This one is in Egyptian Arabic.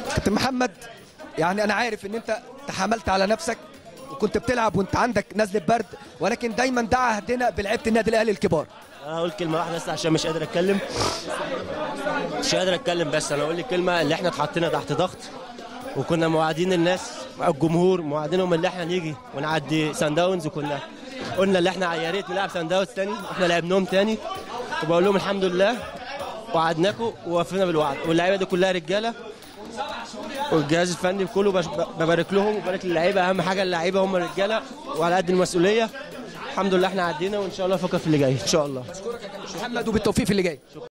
كابتن محمد يعني انا عارف ان انت تحملت على نفسك وكنت بتلعب وانت عندك نزله برد ولكن دايما ده عهدنا بلعيبه النادي الاهلي الكبار انا هقول كلمه واحده بس عشان مش قادر اتكلم مش قادر اتكلم بس انا اقول لك كلمه اللي احنا اتحطينا تحت ضغط وكنا موعدين الناس الجمهور موعدينهم اللي احنا نيجي ونعدي سان داونز وكنا قلنا اللي احنا يا ريت نلعب سان داونز تاني واحنا لعبناهم تاني وبقول لهم الحمد لله وعدناكم ووفينا بالوعد واللعيبه دي كلها رجاله والجهاز الفني كله بش- ببارك لهم وبارك للعيبه اهم حاجه اللعيبه هم الرجاله وعلى قد المسؤوليه الحمد لله احنا عدينا وان شاء الله نفكر في اللي جاي ان شاء الله محمد وبالتوفيق في اللي جاي